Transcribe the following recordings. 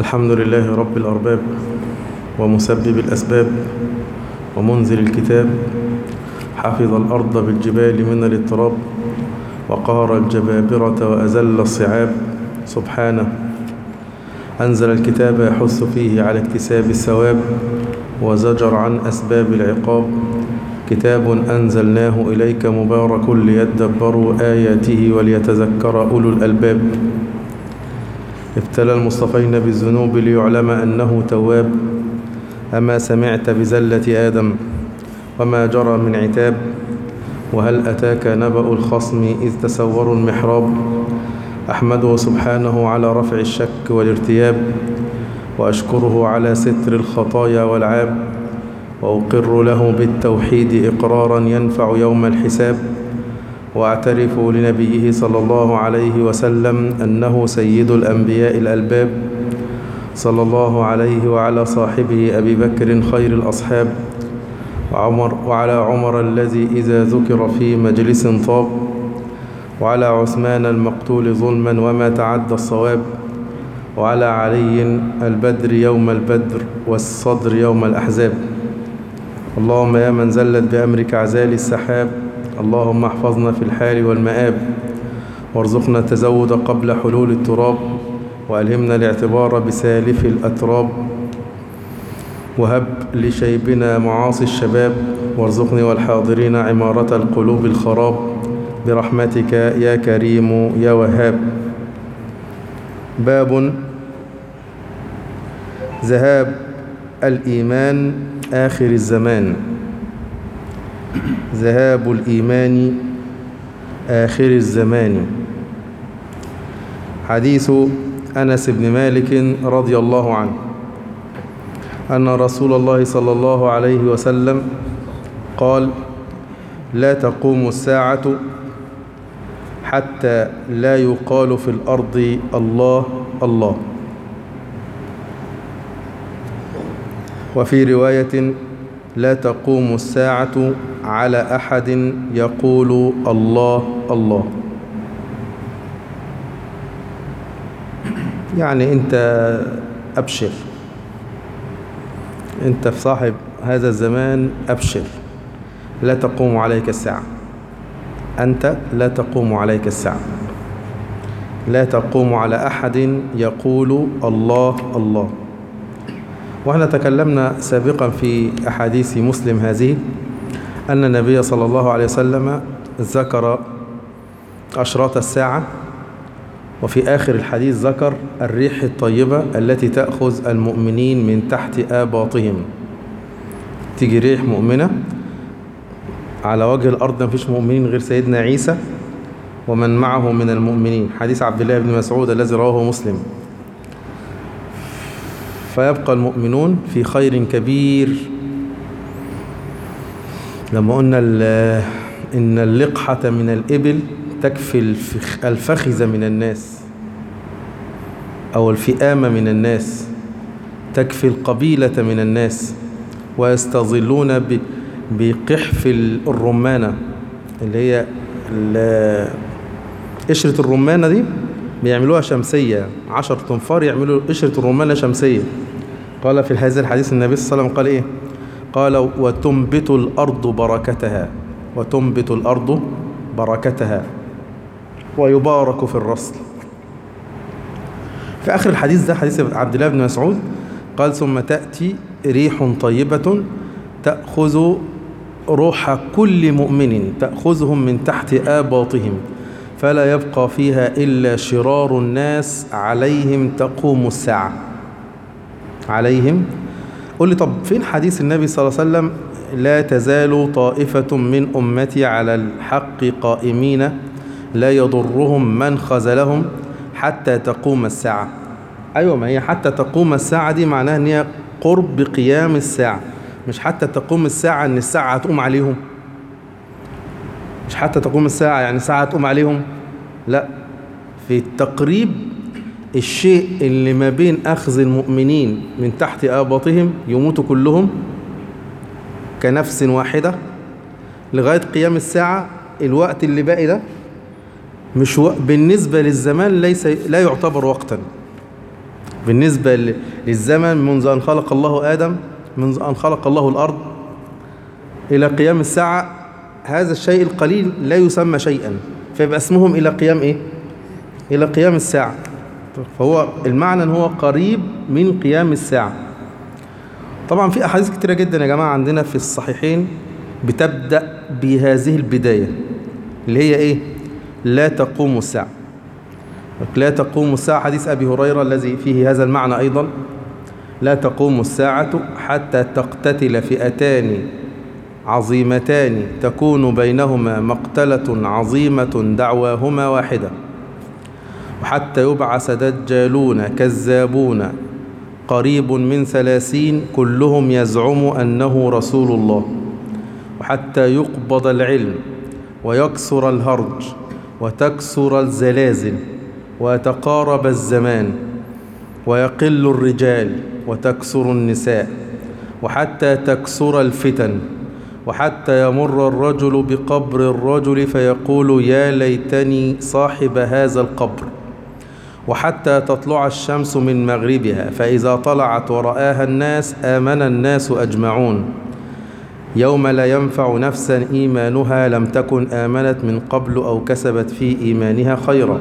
الحمد لله رب الأرباب ومسبب الأسباب ومنزل الكتاب حفظ الأرض بالجبال من الاضطراب وقهر الجبابرة وأزل الصعاب سبحانه أنزل الكتاب يحث فيه على اكتساب الثواب وزجر عن أسباب العقاب كتاب أنزلناه إليك مبارك ليدبروا آياته وليتذكر أولو الألباب ابتلى المصطفين بالذنوب ليعلم أنه تواب أما سمعت بزلة آدم وما جرى من عتاب وهل أتاك نبأ الخصم إذ تسوروا المحراب أحمده سبحانه على رفع الشك والارتياب وأشكره على ستر الخطايا والعاب وأقر له بالتوحيد إقرارا ينفع يوم الحساب وأعترف لنبيه صلى الله عليه وسلم أنه سيد الأنبياء الألباب صلى الله عليه وعلى صاحبه أبي بكر خير الأصحاب وعمر وعلى عمر الذي إذا ذكر في مجلس طاب وعلى عثمان المقتول ظلما وما تعدى الصواب وعلى علي البدر يوم البدر والصدر يوم الأحزاب اللهم يا من زلت بأمرك عزال السحاب اللهم احفظنا في الحال والمآب وارزقنا التزود قبل حلول التراب وألهمنا الاعتبار بسالف الأتراب وهب لشيبنا معاصي الشباب وارزقني والحاضرين عمارة القلوب الخراب برحمتك يا كريم يا وهاب باب ذهاب الإيمان آخر الزمان ذهاب الإيمان آخر الزمان حديث أنس بن مالك رضي الله عنه أن رسول الله صلى الله عليه وسلم قال لا تقوم الساعة حتى لا يقال في الأرض الله الله وفي رواية لا تقوم الساعة على أحد يقول الله الله يعني أنت أبشر أنت في صاحب هذا الزمان أبشر لا تقوم عليك الساعة أنت لا تقوم عليك الساعة لا تقوم على أحد يقول الله الله وإحنا تكلمنا سابقا في أحاديث مسلم هذه أن النبي صلى الله عليه وسلم ذكر أشراط الساعة وفي آخر الحديث ذكر الريح الطيبة التي تأخذ المؤمنين من تحت آباطهم تيجي ريح مؤمنة على وجه الأرض ما فيش مؤمنين غير سيدنا عيسى ومن معه من المؤمنين حديث عبد الله بن مسعود الذي رواه مسلم فيبقى المؤمنون في خير كبير لما قلنا إن اللقحة من الإبل تكفي الفخذ من الناس أو الفئامة من الناس تكفي القبيلة من الناس ويستظلون بقحف الرمانة اللي هي قشرة الرمانة دي بيعملوها شمسية عشر تنفار يعملوا قشرة الرمانة شمسية قال في هذا الحديث النبي صلى الله عليه وسلم قال إيه قال وتنبت الأرض بركتها وتنبت الأرض بركتها ويبارك في الرسل في آخر الحديث ده حديث عبد الله بن مسعود قال ثم تأتي ريح طيبة تأخذ روح كل مؤمن تأخذهم من تحت آباطهم فلا يبقى فيها إلا شرار الناس عليهم تقوم الساعة عليهم قل لي طب فين حديث النبي صلى الله عليه وسلم لا تزال طائفة من أمتي على الحق قائمين لا يضرهم من خذلهم حتى تقوم الساعة أيوة ما هي حتى تقوم الساعة دي معناها أن هي قرب قيام الساعة مش حتى تقوم الساعة أن الساعة هتقوم عليهم مش حتى تقوم الساعة يعني الساعة هتقوم عليهم لا في التقريب الشيء اللي ما بين أخذ المؤمنين من تحت آباطهم يموتوا كلهم كنفس واحدة لغاية قيام الساعة الوقت اللي باقي ده مش و... بالنسبة للزمان ليس لا يعتبر وقتا بالنسبة للزمن منذ أن خلق الله آدم منذ أن خلق الله الأرض إلى قيام الساعة هذا الشيء القليل لا يسمى شيئا فيبقى اسمهم إلى قيام إيه؟ إلى قيام الساعة فهو المعنى هو قريب من قيام الساعة طبعا في أحاديث كتيرة جدا يا جماعة عندنا في الصحيحين بتبدأ بهذه البداية اللي هي إيه لا تقوم الساعة لا تقوم الساعة حديث أبي هريرة الذي فيه هذا المعنى أيضا لا تقوم الساعة حتى تقتتل فئتان عظيمتان تكون بينهما مقتلة عظيمة دعواهما واحدة وحتى يبعث دجالون كذابون قريب من ثلاثين كلهم يزعم أنه رسول الله وحتى يقبض العلم ويكسر الهرج وتكسر الزلازل ويتقارب الزمان ويقل الرجال وتكسر النساء وحتى تكسر الفتن وحتى يمر الرجل بقبر الرجل فيقول يا ليتني صاحب هذا القبر وحتى تطلع الشمس من مغربها فإذا طلعت ورآها الناس آمن الناس أجمعون يوم لا ينفع نفسا إيمانها لم تكن آمنت من قبل أو كسبت في إيمانها خيرا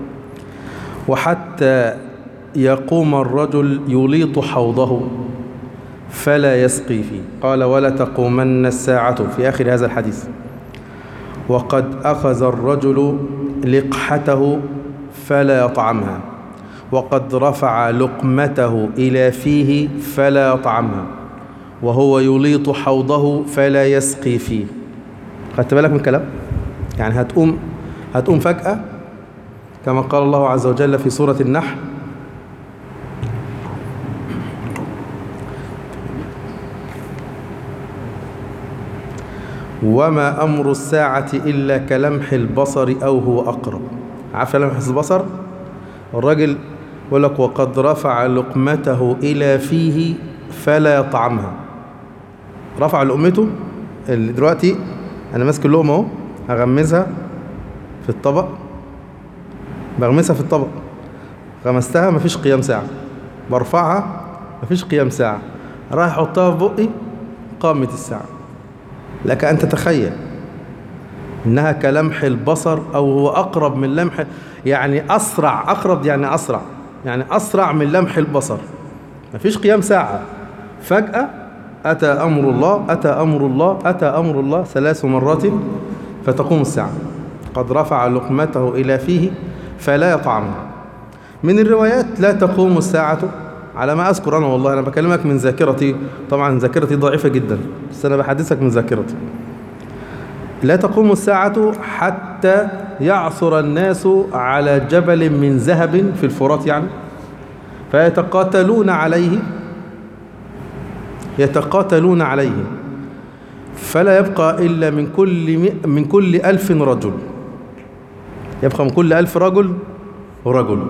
وحتى يقوم الرجل يليط حوضه فلا يسقي فيه قال ولا تقومن الساعة في آخر هذا الحديث وقد أخذ الرجل لقحته فلا يطعمها وقد رفع لقمته إلى فيه فلا يطعمها وهو يليط حوضه فلا يسقي فيه خدت بالك من الكلام يعني هتقوم هتقوم فجأة كما قال الله عز وجل في سورة النحل وما أمر الساعة إلا كلمح البصر أو هو أقرب عارف لمح البصر الراجل يقول لك وقد رفع لقمته إلى فيه فلا يطعمها رفع لقمته اللي دلوقتي أنا ماسك اللقمة أهو هغمزها في الطبق بغمسها في الطبق غمستها مفيش قيام ساعة برفعها مفيش قيام ساعة راح احطها في بقي قامت الساعة لك أن تتخيل إنها كلمح البصر أو هو أقرب من لمح يعني أسرع أقرب يعني أسرع يعني أسرع من لمح البصر مفيش قيام ساعة فجأة أتى أمر الله أتى أمر الله أتى أمر الله ثلاث مرات فتقوم الساعة قد رفع لقمته إلى فيه فلا يطعمها من الروايات لا تقوم الساعة على ما أذكر أنا والله أنا بكلمك من ذاكرتي طبعا ذاكرتي ضعيفة جدا بس أنا بحدثك من ذاكرتي لا تقوم الساعة حتى يعثر الناس على جبل من ذهب في الفرات يعني فيتقاتلون عليه يتقاتلون عليه فلا يبقى إلا من كل من كل ألف رجل يبقى من كل ألف رجل رجل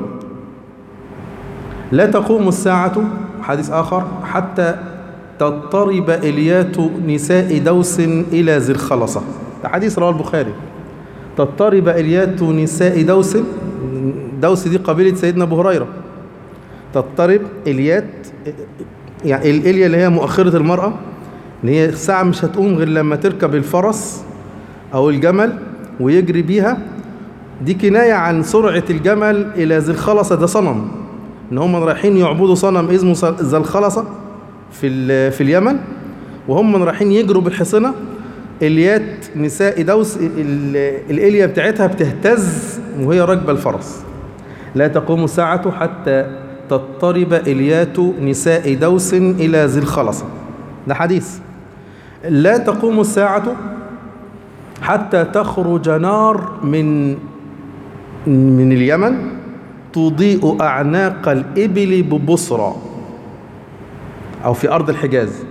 لا تقوم الساعة حديث آخر حتى تضطرب إليات نساء دوس إلى ذي الخلصة ده حديث رواه البخاري تضطرب إليات نساء دوس دوس دي قبيلة سيدنا أبو هريرة تضطرب إليات يعني الإلية اللي هي مؤخرة المرأة اللي هي الساعة مش هتقوم غير لما تركب الفرس أو الجمل ويجري بيها دي كناية عن سرعة الجمل إلى ذي الخلصة ده صنم إن هم رايحين يعبدوا صنم اسمه ذا الخلصة في في اليمن وهم رايحين يجروا بالحصنة اليات نساء دوس الإلية بتاعتها بتهتز وهي راكبة الفرس لا تقوم الساعة حتى تضطرب إليات نساء دوس إلى ذي الخلصة ده حديث لا تقوم الساعة حتى تخرج نار من من اليمن تضيء أعناق الإبل ببصرى أو في أرض الحجاز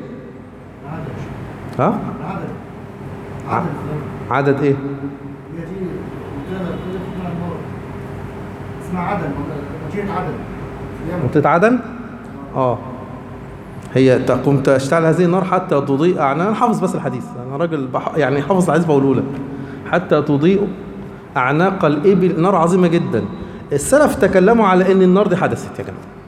ها؟ عدد عدد إيه؟ هي دي منطقة كده اسمها النار اسمها عدن مدينة عدن في اليمن. منطقة عدن؟ آه هي تقوم تشتعل هذه النار حتى تضيء أعناق أنا حافظ بس الحديث أنا راجل بح... يعني حافظ الحديث بقوله لك حتى تضيء أعناق الإبل نار عظيمة جدا السلف تكلموا على أن النار دي حدثت يا جماعة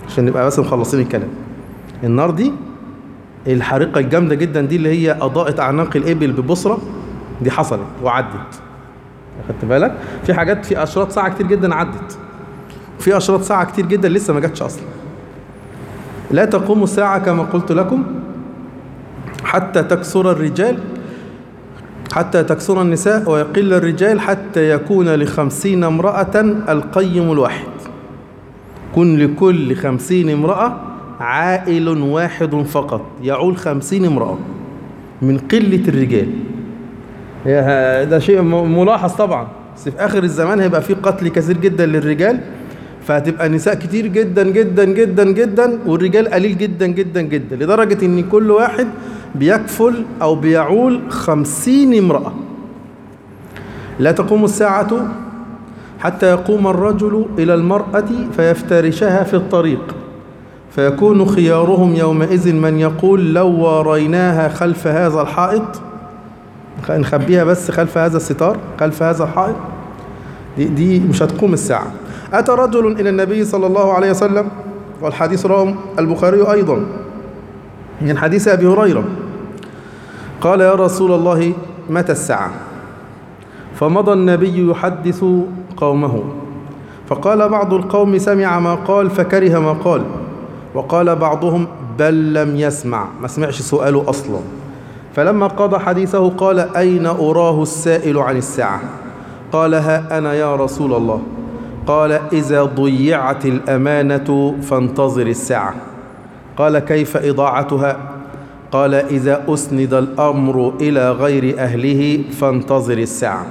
عشان نبقى بس مخلصين الكلام النار دي الحريقة الجامدة جدا دي اللي هي أضاءت أعناق الإبل ببصرة دي حصلت وعدت خدت بالك في حاجات في أشراط ساعة كتير جدا عدت وفي أشراط ساعة كتير جدا لسه ما جاتش أصلا لا تقوم الساعة كما قلت لكم حتى تكثر الرجال حتى تكثر النساء ويقل الرجال حتى يكون لخمسين امرأة القيم الواحد كن لكل خمسين امرأة عائل واحد فقط يعول خمسين امرأة من قلة الرجال يا- ده شيء م- ملاحظ طبعا بس في آخر الزمان هيبقى في قتل كثير جدا للرجال فهتبقى نساء كتير جدا جدا جدا جدا والرجال قليل جدا جدا جدا لدرجة ان كل واحد بيكفل او بيعول خمسين امرأة لا تقوم الساعة حتى يقوم الرجل إلى المرأة فيفترشها في الطريق فيكون خيارهم يومئذ من يقول لو واريناها خلف هذا الحائط نخبيها بس خلف هذا الستار خلف هذا الحائط دي, دي مش هتقوم الساعة أتى رجل إلى النبي صلى الله عليه وسلم والحديث رواه البخاري أيضا من حديث أبي هريرة قال يا رسول الله متى الساعة فمضى النبي يحدث قومه فقال بعض القوم سمع ما قال فكره ما قال وقال بعضهم بل لم يسمع ما سمعش سؤاله أصلا فلما قضى حديثه قال أين أراه السائل عن الساعة قال ها أنا يا رسول الله قال إذا ضيعت الأمانة فانتظر الساعة قال كيف إضاعتها قال إذا أسند الأمر إلى غير أهله فانتظر الساعة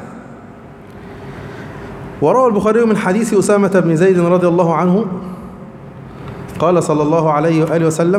وروى البخاري من حديث أسامة بن زيد رضي الله عنه قال صلى الله عليه وآله وسلم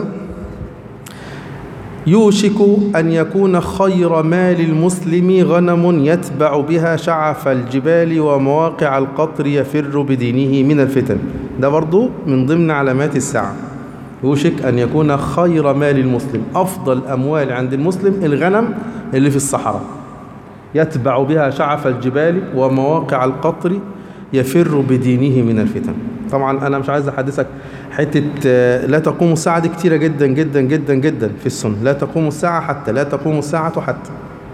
يوشك أن يكون خير مال المسلم غنم يتبع بها شعف الجبال ومواقع القطر يفر بدينه من الفتن ده برضو من ضمن علامات الساعة يوشك أن يكون خير مال المسلم أفضل أموال عند المسلم الغنم اللي في الصحراء يتبع بها شعف الجبال ومواقع القطر يفر بدينه من الفتن طبعا أنا مش عايز أحدثك حتة آه، لا تقوم الساعة دي كتيرة جدا جدا جدا جدا في السنة لا تقوم الساعة حتى لا تقوم الساعة حتى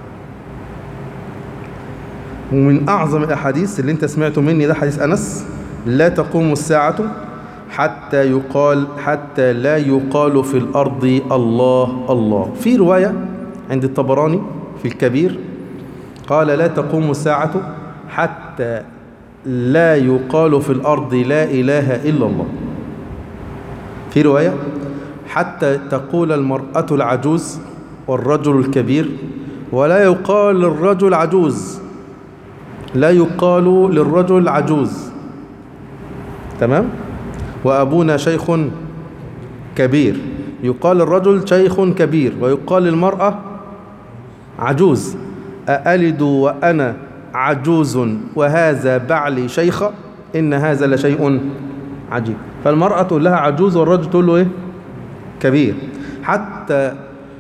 ومن أعظم الأحاديث اللي أنت سمعته مني ده حديث أنس لا تقوم الساعة حتى يقال حتى لا يقال في الأرض الله الله في رواية عند الطبراني في الكبير قال لا تقوم الساعة حتى لا يقال في الأرض لا إله إلا الله في رواية حتى تقول المرأة العجوز والرجل الكبير ولا يقال للرجل عجوز لا يقال للرجل عجوز تمام وأبونا شيخ كبير يقال الرجل شيخ كبير ويقال للمرأة عجوز أألد وأنا عجوز وهذا بعلي شيخ إن هذا لشيء عجيب فالمرأة تقول لها عجوز والرجل تقول له إيه كبير حتى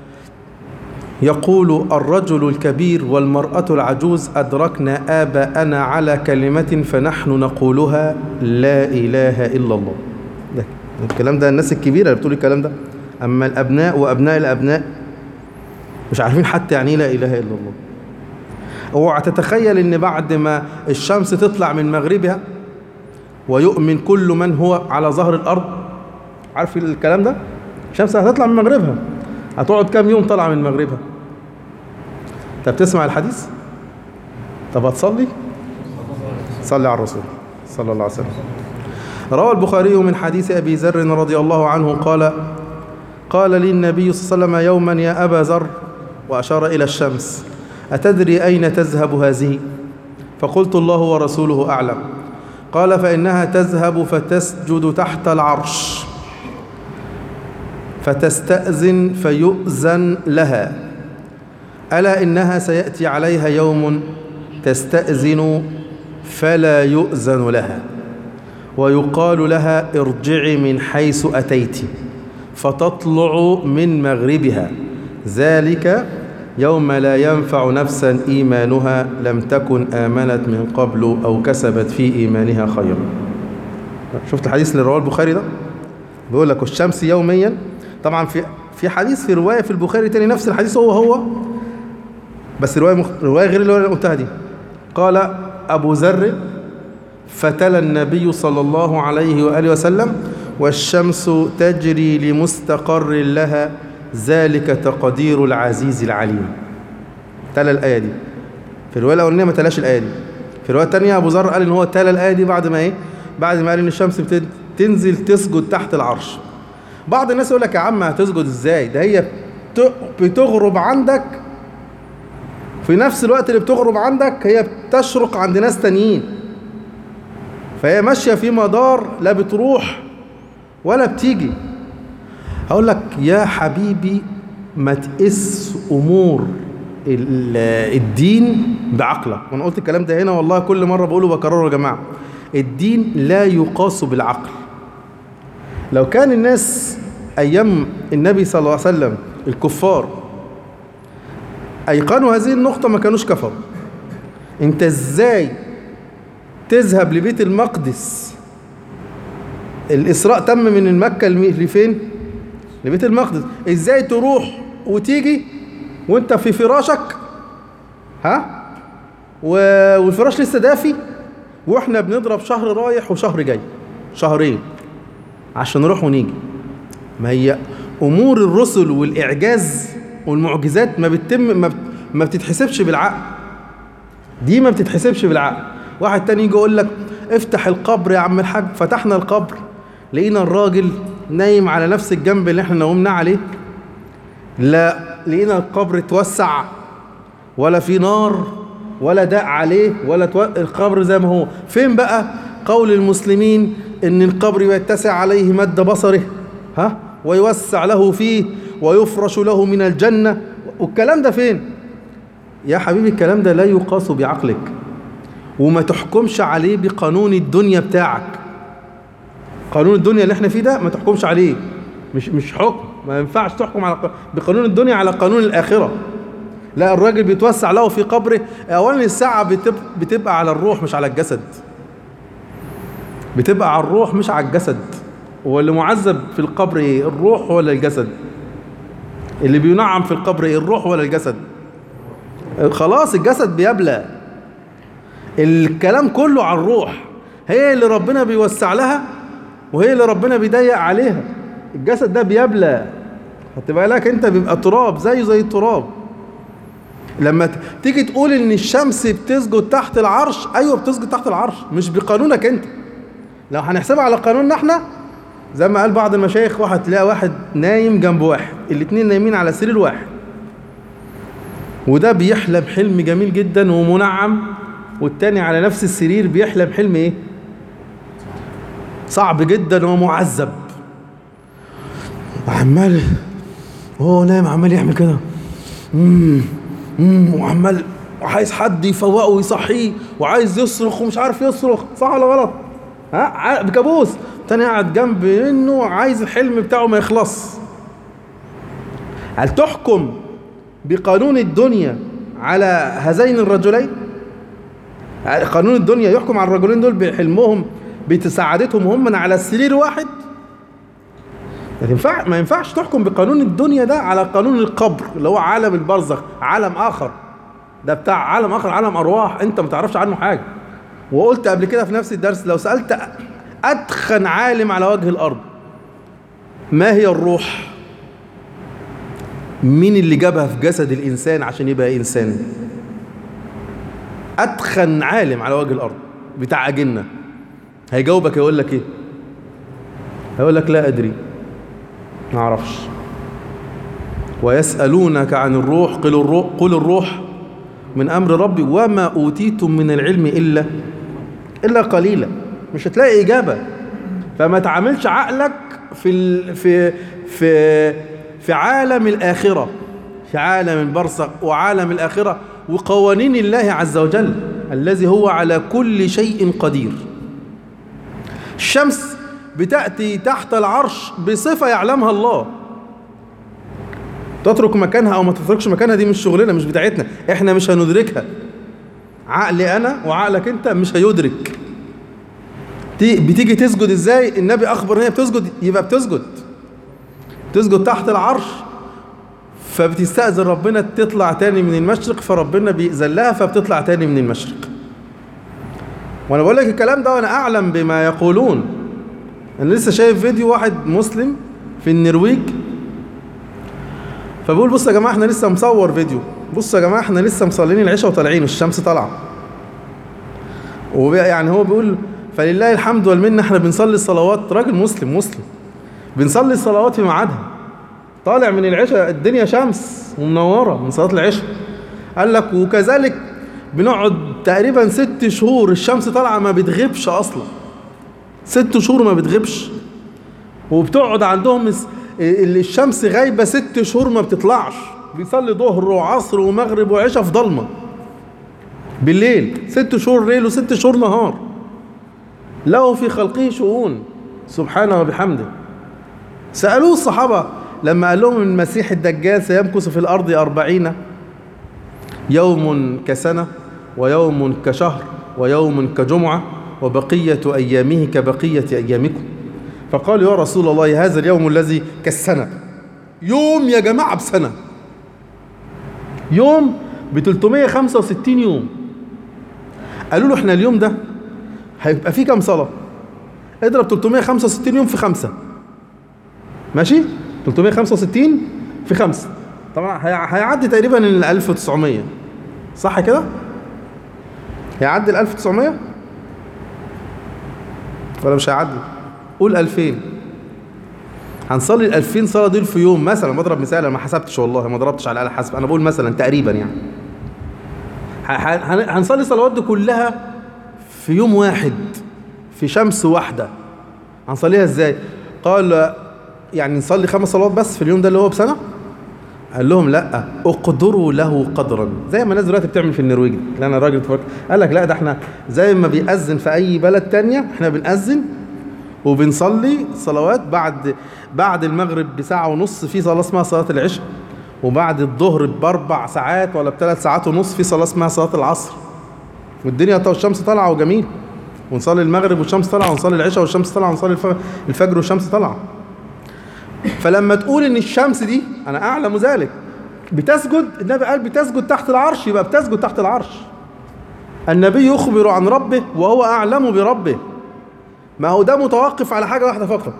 يقول الرجل الكبير والمرأة العجوز أدركنا آباءنا على كلمة فنحن نقولها لا إله إلا الله ده الكلام ده الناس الكبيرة اللي بتقول الكلام ده أما الأبناء وأبناء الأبناء مش عارفين حتى يعني إيه لا إله إلا الله اوعى تتخيل ان بعد ما الشمس تطلع من مغربها ويؤمن كل من هو على ظهر الارض عارف الكلام ده الشمس هتطلع من مغربها هتقعد كام يوم طالعه من مغربها طب تسمع الحديث طب هتصلي صلي على الرسول صلى الله عليه وسلم روى البخاري من حديث ابي ذر رضي الله عنه قال قال لي النبي صلى الله عليه وسلم يوما يا ابا ذر واشار الى الشمس أتدري أين تذهب هذه فقلت الله ورسوله أعلم قال فإنها تذهب فتسجد تحت العرش فتستأذن فيؤذن لها ألا إنها سيأتي عليها يوم تستأذن فلا يؤذن لها ويقال لها ارجعي من حيث أتيت فتطلع من مغربها ذلك يوم لا ينفع نفسا إيمانها لم تكن آمنت من قبل أو كسبت في إيمانها خيرا شفت الحديث اللي رواه البخاري ده بيقول لك والشمس يوميا طبعا في في حديث في روايه في البخاري تاني نفس الحديث هو هو بس روايه مخ... روايه غير اللي انا قلتها دي قال ابو ذر فتلا النبي صلى الله عليه واله وسلم والشمس تجري لمستقر لها ذلك تقدير العزيز العليم تلا الايه دي في الروايه الاولانيه ما تلاش الايه دي في الروايه الثانيه ابو ذر قال ان هو تلا الايه دي بعد ما ايه بعد ما قال ان الشمس بتد... تنزل تسجد تحت العرش بعض الناس يقول لك يا عم هتسجد ازاي ده هي بت- بتغرب عندك في نفس الوقت اللي بتغرب عندك هي بتشرق عند ناس تانيين فهي ماشية في مدار لا بتروح ولا بتيجي هقول لك يا حبيبي ما تقيس امور ال- الدين بعقلك وانا قلت الكلام ده هنا والله كل مره بقوله بكرره يا جماعه الدين لا يقاس بالعقل لو كان الناس ايام النبي صلى الله عليه وسلم الكفار ايقنوا هذه النقطه ما كانوش كفروا انت ازاي تذهب لبيت المقدس الاسراء تم من مكه لمي- لفين لبيت المقدس ازاي تروح وتيجي وانت في فراشك ها و- والفراش لسه دافي واحنا بنضرب شهر رايح وشهر جاي شهرين عشان نروح ونيجي ما هي امور الرسل والاعجاز والمعجزات ما بتتم ما, بت- ما بتتحسبش بالعقل دي ما بتتحسبش بالعقل واحد تاني يجي يقول لك افتح القبر يا عم الحاج فتحنا القبر لقينا الراجل نايم على نفس الجنب اللي احنا نومنا عليه لا لقينا القبر اتوسع ولا في نار ولا داء عليه ولا تو... القبر زي ما هو فين بقى قول المسلمين ان القبر يتسع عليه مد بصره ها ويوسع له فيه ويفرش له من الجنة والكلام ده فين يا حبيبي الكلام ده لا يقاس بعقلك وما تحكمش عليه بقانون الدنيا بتاعك قانون الدنيا اللي احنا فيه ده ما تحكمش عليه مش مش حكم ما ينفعش تحكم على ق- بقانون الدنيا على قانون الآخرة لا الراجل بيتوسع له في قبره اولا الساعة بتب... بتبقى على الروح مش على الجسد بتبقى على الروح مش على الجسد هو اللي معذب في القبر ايه الروح ولا الجسد اللي بينعم في القبر ايه الروح ولا الجسد خلاص الجسد بيبلى الكلام كله عن الروح هي اللي ربنا بيوسع لها وهي اللي ربنا بيضيق عليها الجسد ده بيبلى خدت بالك انت بيبقى تراب زيه زي التراب لما ت- تيجي تقول ان الشمس بتسجد تحت العرش ايوه بتسجد تحت العرش مش بقانونك انت لو هنحسبها على قانوننا احنا زي ما قال بعض المشايخ واحد تلاقي واحد نايم جنب واحد الاتنين نايمين على سرير واحد وده بيحلم حلم جميل جدا ومنعم والتاني على نفس السرير بيحلم حلم ايه صعب جدا ومعذب وعمال وهو نايم عمال يعمل كده امم امم وعمال وعايز حد يفوقه ويصحيه وعايز يصرخ ومش عارف يصرخ صح ولا غلط ها ع- بكابوس تاني قاعد جنب انه عايز الحلم بتاعه ما يخلص هل تحكم بقانون الدنيا على هذين الرجلين قانون الدنيا يحكم على الرجلين دول بحلمهم بسعادتهم هم على السرير واحد ما ينفع ما ينفعش تحكم بقانون الدنيا ده على قانون القبر اللي هو عالم البرزخ عالم اخر ده بتاع عالم اخر عالم ارواح انت ما تعرفش عنه حاجه وقلت قبل كده في نفس الدرس لو سالت ادخن عالم على وجه الارض ما هي الروح مين اللي جابها في جسد الانسان عشان يبقى انسان اتخن عالم على وجه الارض بتاع اجنه هيجاوبك يقول لك ايه هيقول لك لا ادري ما اعرفش ويسالونك عن الروح قل الروح قل الروح من امر ربي وما اوتيتم من العلم الا الا قليلا مش هتلاقي اجابه فما تعاملش عقلك في ال... في في في عالم الاخره في عالم البرزخ وعالم الاخره وقوانين الله عز وجل الذي هو على كل شيء قدير الشمس بتأتي تحت العرش بصفة يعلمها الله تترك مكانها أو ما تتركش مكانها دي مش شغلنا مش بتاعتنا احنا مش هندركها عقلي أنا وعقلك أنت مش هيدرك تي- بتيجي تسجد ازاي النبي اخبر ان هي بتسجد يبقى بتسجد تسجد تحت العرش فبتستأذن ربنا تطلع تاني من المشرق فربنا بيأذن لها فبتطلع تاني من المشرق وانا بقول لك الكلام ده وانا اعلم بما يقولون انا لسه شايف فيديو واحد مسلم في النرويج فبقول بصوا يا جماعه احنا لسه مصور فيديو بصوا يا جماعه احنا لسه مصلين العشاء وطالعين الشمس طالعه وبي- يعني هو بيقول فلله الحمد والمنه احنا بنصلي الصلوات راجل مسلم مسلم بنصلي الصلوات في ميعادها طالع من العشاء الدنيا شمس ومنوره من صلاه العشاء قال لك وكذلك بنقعد تقريبا ست شهور الشمس طالعه ما بتغيبش اصلا ست شهور ما بتغيبش وبتقعد عندهم الس- ال- الشمس غايبه ست شهور ما بتطلعش بيصلي ظهر وعصر ومغرب وعشاء في ضلمه بالليل ست شهور ليل وست شهور نهار له في خلقه شؤون سبحانه وبحمده سألوه الصحابة لما قال لهم المسيح الدجال سيمكث في الأرض أربعين يوم كسنة ويوم كشهر ويوم كجمعة وبقية أيامه كبقية أيامكم فقالوا يا رسول الله هذا اليوم الذي كالسنة يوم يا جماعة بسنة يوم ب 365 يوم قالوا له احنا اليوم ده هيبقى فيه كام صلاة اضرب 365 يوم في خمسة ماشي 365 في خمسة طبعا هي- هيعدي تقريبا ال 1900 صح كده هيعدي ال 1900 ولا مش هيعدي قول 2000 هنصلي ال 2000 صلاه دول في يوم مثلا بضرب مثال انا ما حسبتش والله ما ضربتش على الاله حسب انا بقول مثلا تقريبا يعني ه- ه- هن- هنصلي الصلوات دي كلها في يوم واحد في شمس واحده هنصليها ازاي قال يعني نصلي خمس صلوات بس في اليوم ده اللي هو بسنه قال لهم لا اقدروا له قدرا زي ما الناس دلوقتي بتعمل في النرويج لا انا راجل تفكر قال لك لا ده احنا زي ما بيأذن في اي بلد تانية احنا بنأذن وبنصلي صلوات بعد بعد المغرب بساعة ونص في صلاة اسمها صلاة العشاء وبعد الظهر بأربع ساعات ولا بثلاث ساعات ونص في صلاة اسمها صلاة العصر والدنيا طا- الشمس طالعة وجميل ونصلي المغرب والشمس طالعة ونصلي العشاء والشمس طالعة ونصلي الف- الفجر والشمس طالعة فلما تقول ان الشمس دي انا اعلم ذلك بتسجد النبي قال بتسجد تحت العرش يبقى بتسجد تحت العرش النبي يخبر عن ربه وهو اعلم بربه ما هو ده متوقف على حاجه واحده فقط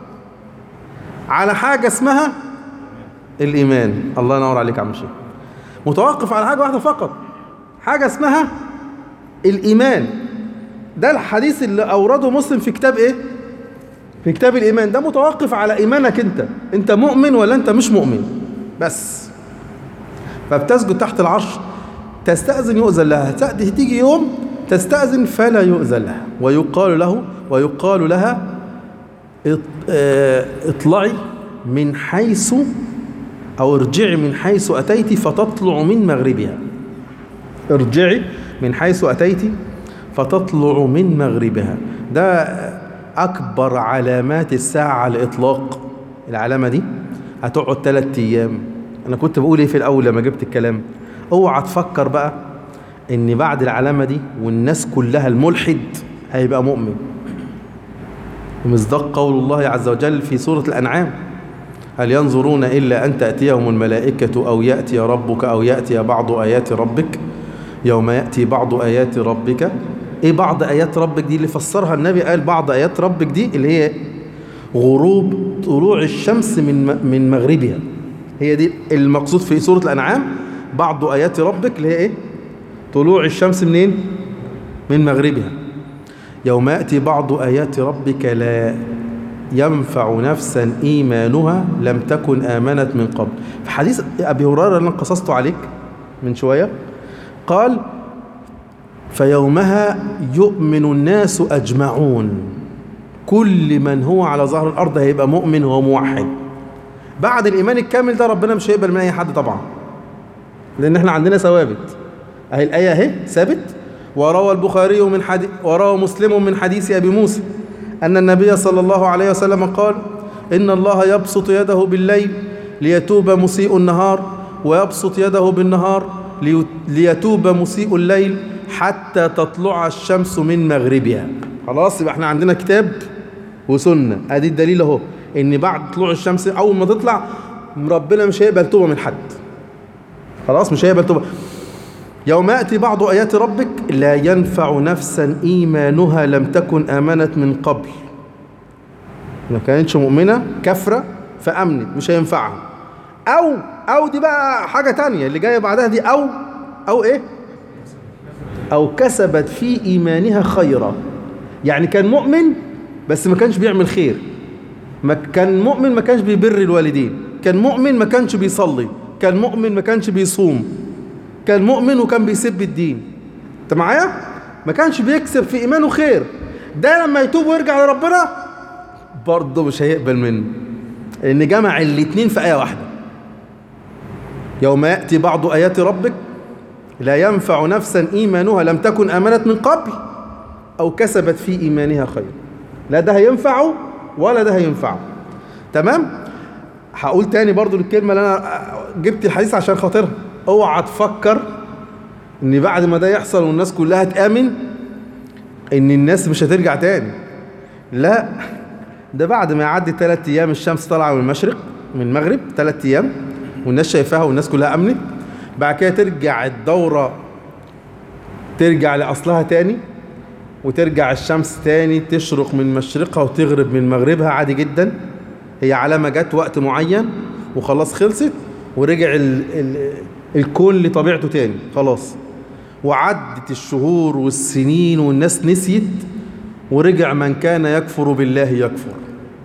على حاجه اسمها الايمان الله ينور عليك يا عم شيخ متوقف على حاجه واحده فقط حاجه اسمها الايمان ده الحديث اللي اورده مسلم في كتاب ايه في كتاب الإيمان ده متوقف على إيمانك أنت أنت مؤمن ولا أنت مش مؤمن بس فبتسجد تحت العرش تستأذن يؤذن لها تأتي تيجي يوم تستأذن فلا يؤذن لها ويقال له ويقال لها اط- آه، اطلعي من حيث أو ارجعي من حيث أتيت فتطلع من مغربها ارجعي من حيث أتيت فتطلع من مغربها ده أكبر علامات الساعة على الإطلاق العلامة دي هتقعد ثلاث أيام أنا كنت بقول إيه في الأول لما جبت الكلام اوعى تفكر بقى إن بعد العلامة دي والناس كلها الملحد هيبقى مؤمن ومصداق قول الله عز وجل في سورة الأنعام هل ينظرون إلا أن تأتيهم الملائكة أو يأتي ربك أو يأتي بعض آيات ربك يوم يأتي بعض آيات ربك إيه بعض آيات ربك دي اللي فسرها النبي قال بعض آيات ربك دي اللي هي غروب طلوع الشمس من من مغربها هي دي المقصود في سورة الأنعام بعض آيات ربك اللي هي إيه طلوع الشمس منين من مغربها يوم يأتي بعض آيات ربك لا ينفع نفسا إيمانها لم تكن آمنت من قبل في حديث أبي هريرة اللي أنا قصصته عليك من شوية قال فيومها يؤمن الناس أجمعون كل من هو على ظهر الأرض هيبقى مؤمن وموحد بعد الإيمان الكامل ده ربنا مش هيقبل من أي حد طبعا لأن احنا عندنا ثوابت أهي الآية أهي ثابت وروى البخاري من حديث وروى مسلم من حديث أبي موسى أن النبي صلى الله عليه وسلم قال إن الله يبسط يده بالليل ليتوب مسيء النهار ويبسط يده بالنهار ليتوب مسيء الليل حتى تطلع الشمس من مغربها خلاص يبقى احنا عندنا كتاب وسنة ادي الدليل اهو ان بعد طلوع الشمس اول ما تطلع ربنا مش هيقبل توبة من حد خلاص مش هيقبل توبة يوم يأتي بعض آيات ربك لا ينفع نفسا إيمانها لم تكن آمنت من قبل ما كانتش مؤمنة كفرة فأمنت مش هينفعها أو أو دي بقى حاجة تانية اللي جاية بعدها دي أو أو إيه أو كسبت في إيمانها خيرا يعني كان مؤمن بس ما كانش بيعمل خير ما كان مؤمن ما كانش بيبر الوالدين كان مؤمن ما كانش بيصلي كان مؤمن ما كانش بيصوم كان مؤمن وكان بيسب الدين انت معايا ما كانش بيكسب في ايمانه خير ده لما يتوب ويرجع لربنا برضه مش هيقبل منه ان جمع الاتنين في ايه واحده يوم ياتي بعض ايات ربك لا ينفع نفسا ايمانها لم تكن امنت من قبل او كسبت في ايمانها خير لا ده هينفعه ولا ده هينفعه تمام هقول تاني برضو الكلمه اللي انا جبت الحديث عشان خاطرها اوعى تفكر ان بعد ما ده يحصل والناس كلها تامن ان الناس مش هترجع تاني لا ده بعد ما يعدي ثلاث ايام الشمس طالعه من المشرق من المغرب ثلاث ايام والناس شايفاها والناس كلها امنت بعد كده ترجع الدوره ترجع لاصلها تاني وترجع الشمس تاني تشرق من مشرقها وتغرب من مغربها عادي جدا هي علامه جت وقت معين وخلاص خلصت ورجع ال ال الكون لطبيعته تاني خلاص وعدت الشهور والسنين والناس نسيت ورجع من كان يكفر بالله يكفر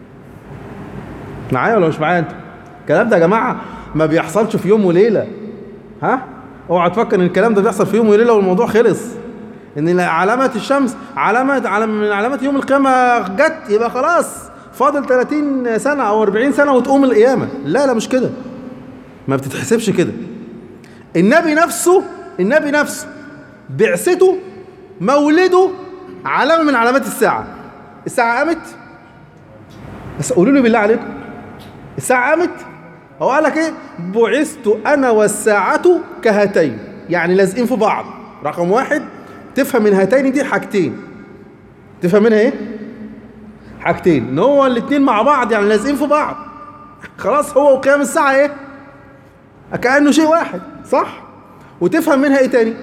معايا ولا مش معايا انت الكلام ده يا جماعه ما بيحصلش في يوم وليله ها اوعى تفكر ان الكلام ده بيحصل في يوم وليله والموضوع خلص ان علامات الشمس علامات علم من علامات يوم القيامه جت يبقى خلاص فاضل 30 سنه او 40 سنه وتقوم القيامه لا لا مش كده ما بتتحسبش كده النبي نفسه النبي نفسه بعثته مولده علامه من علامات الساعه الساعه قامت بس قولوا لي بالله عليكم الساعه قامت هو قال لك ايه بعثت انا والساعه كهاتين يعني لازقين في بعض رقم واحد تفهم من هاتين دي حاجتين تفهم منها ايه حاجتين ان هو الاثنين مع بعض يعني لازقين في بعض خلاص هو وقيام الساعه ايه كانه شيء واحد صح وتفهم منها ايه تاني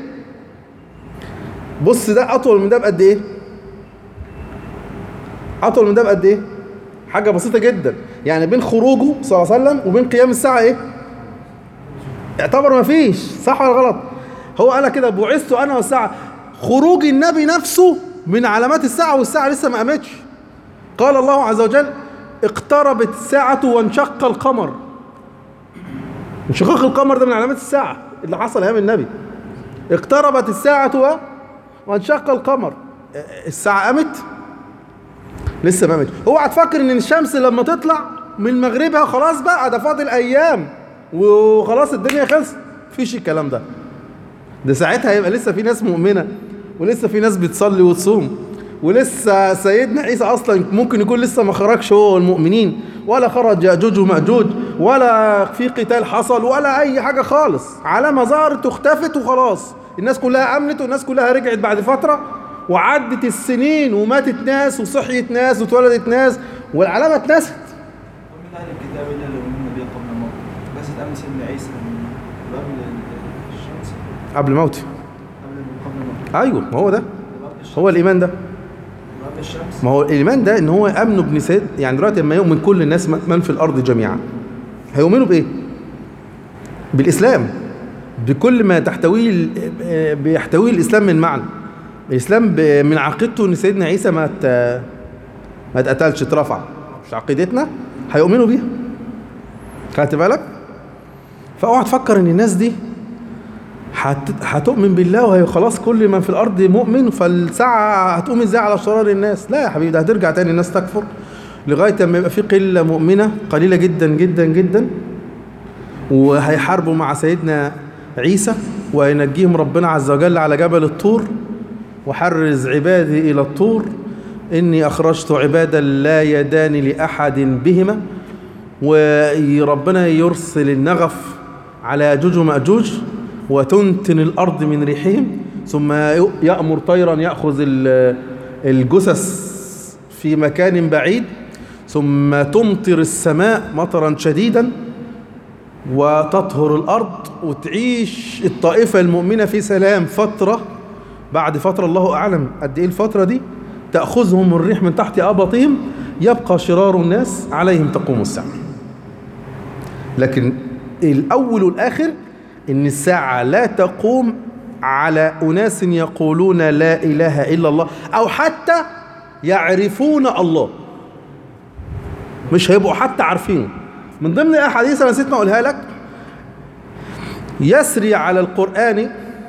بص ده اطول من ده بقد ايه اطول من ده بقد ايه حاجه بسيطه جدا يعني بين خروجه صلى الله عليه وسلم وبين قيام الساعه ايه يعتبر ما فيش صح ولا غلط هو قال كده بعثت انا والساعه خروج النبي نفسه من علامات الساعه والساعه لسه ما قامتش قال الله عز وجل اقتربت الساعه وانشق القمر انشقاق القمر ده من علامات الساعه اللي حصل ايام النبي اقتربت الساعه و... وانشق القمر الساعه قامت لسه ما قامتش اوعى تفكر ان الشمس لما تطلع من مغربها خلاص بقى ده فاضل ايام وخلاص الدنيا خلصت مفيش الكلام ده ده ساعتها هيبقى لسه في ناس مؤمنه ولسه في ناس بتصلي وتصوم ولسه سيدنا عيسى اصلا ممكن يكون لسه ما خرجش هو والمؤمنين ولا خرج ياجوج وماجوج ولا في قتال حصل ولا اي حاجه خالص علامه ظهرت واختفت وخلاص الناس كلها امنت والناس كلها رجعت بعد فتره وعدت السنين وماتت ناس وصحيت ناس واتولدت ناس والعلامه اتنست ومن أهل الكتاب إلا لو من النبي قبل الموت بس أمن سيدنا عيسى قبل الشمس قبل موتي قبل قبل الموت ايوه ما هو ده قبل الشمس هو الايمان ده قبل الشمس ما هو الايمان ده ان هو امنه ابن سيد يعني دلوقتي لما يؤمن كل الناس من في الارض جميعا هيؤمنوا بايه بالاسلام بكل ما تحتويه ال- بيحتويه الاسلام من معنى الاسلام ب- من عقيدته ان سيدنا عيسى ما ات- ما اتقتلش اترفع مش عقيدتنا هيؤمنوا بيها خدت بالك فاوعى تفكر ان الناس دي هت... هتؤمن بالله وهي خلاص كل من في الارض مؤمن فالساعه هتقوم ازاي على شرار الناس لا يا حبيبي ده هترجع تاني الناس تكفر لغايه ما يبقى في قله مؤمنه قليله جدا جدا جدا وهيحاربوا مع سيدنا عيسى وينجيهم ربنا عز وجل على جبل الطور وحرز عبادي الى الطور اني اخرجت عبادا لا يدان لاحد بهما وربنا يرسل النغف على ياجوج وماجوج وتنتن الارض من ريحهم ثم يامر طيرا ياخذ ال- الجثث في مكان بعيد ثم تمطر السماء مطرا شديدا وتطهر الأرض وتعيش الطائفة المؤمنة في سلام فترة بعد فترة الله أعلم قد إيه الفترة دي تأخذهم الريح من تحت أبطهم يبقى شرار الناس عليهم تقوم الساعة لكن الأول والآخر إن الساعة لا تقوم على أناس يقولون لا إله إلا الله أو حتى يعرفون الله مش هيبقوا حتى عارفينه من ضمن الأحاديث أنا نسيت ما أقولها لك يسري على القرآن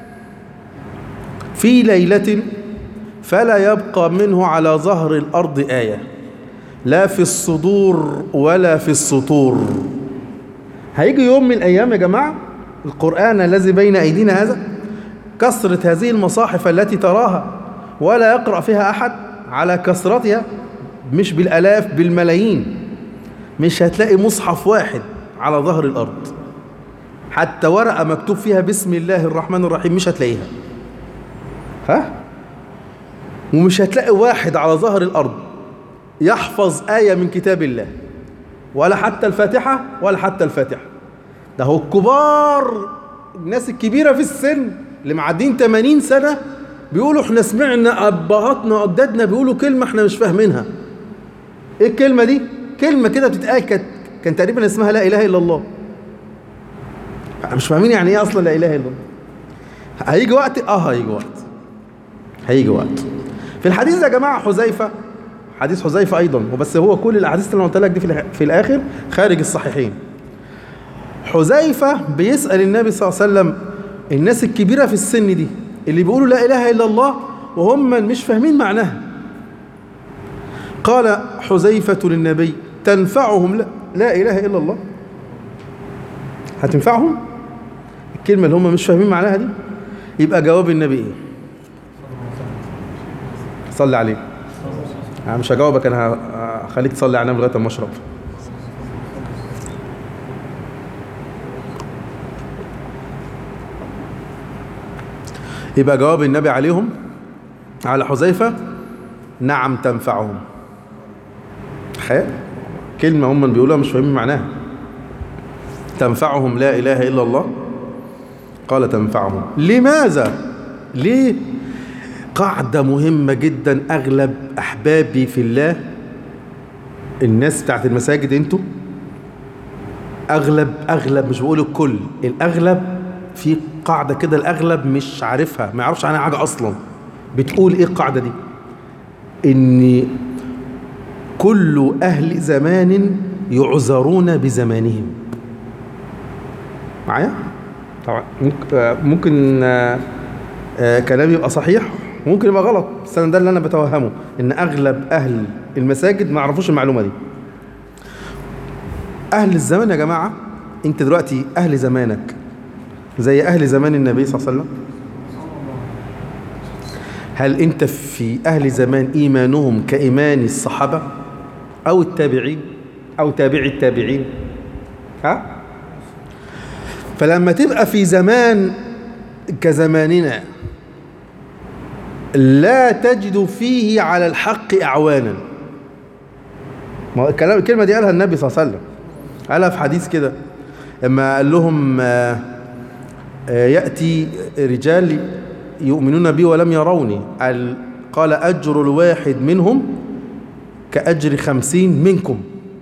في ليلة فلا يبقى منه على ظهر الأرض آية لا في الصدور ولا في السطور هيجي يوم من الأيام يا جماعة القرآن الذي بين أيدينا هذا كثرة هذه المصاحف التي تراها ولا يقرأ فيها أحد على كثرتها مش بالألاف بالملايين مش هتلاقي مصحف واحد على ظهر الأرض حتى ورقة مكتوب فيها بسم الله الرحمن الرحيم مش هتلاقيها ها ومش هتلاقي واحد على ظهر الأرض يحفظ آية من كتاب الله ولا حتى الفاتحة ولا حتى الفاتحة ده هو الكبار الناس الكبيرة في السن اللي معدين 80 سنة بيقولوا احنا سمعنا أبهاتنا وأجدادنا بيقولوا كلمة احنا مش فاهمينها ايه الكلمة دي؟ كلمة كده بتتقال كانت كان تقريبا اسمها لا إله إلا الله مش فاهمين يعني ايه أصلا لا إله إلا الله هيجي وقت اه هيجي وقت هيجي وقت في الحديث يا جماعة حذيفة حديث حذيفة أيضا وبس هو كل الأحاديث اللي أنا قلت لك دي في, الآ- في الآخر خارج الصحيحين حذيفة بيسأل النبي صلى الله عليه وسلم الناس الكبيرة في السن دي اللي بيقولوا لا إله إلا الله وهم مش فاهمين معناها قال حذيفة للنبي تنفعهم لا, لا إله إلا الله هتنفعهم الكلمة اللي هم مش فاهمين معناها دي يبقى جواب النبي إيه صلي عليه أنا مش هجاوبك أنا هخليك تصلي على النبي لغاية ما أشرب يبقى جواب النبي عليهم على حذيفة نعم تنفعهم تخيل كلمة هم بيقولوها مش فاهمين معناها تنفعهم لا إله إلا الله قال تنفعهم لماذا ليه قاعدة مهمة جدا أغلب أحبابي في الله الناس بتاعت المساجد انتوا أغلب أغلب مش بقول الكل الأغلب في قاعدة كده الأغلب مش عارفها ما يعرفش عنها حاجة أصلا بتقول إيه القاعدة دي إن كل أهل زمان يعذرون بزمانهم معايا؟ طبعا ممكن- آه، ممكن آه، آه، كلامي يبقى صحيح ممكن يبقى غلط بس أنا ده اللي أنا بتوهمه إن أغلب أهل المساجد ما يعرفوش المعلومة دي أهل الزمان يا جماعة أنت دلوقتي أهل زمانك زي أهل زمان النبي صلى الله عليه وسلم هل أنت في أهل زمان إيمانهم كإيمان الصحابة أو التابعين أو تابعي التابعين ها فلما تبقى في زمان كزماننا لا تجد فيه على الحق أعوانا ما هو الكلام الكلمة دي قالها النبي صلى الله عليه وسلم قالها في حديث كده لما قال لهم آه، آه، يأتي رجال يؤمنون بي ولم يروني قال قال أجر الواحد منهم كأجر خمسين منكم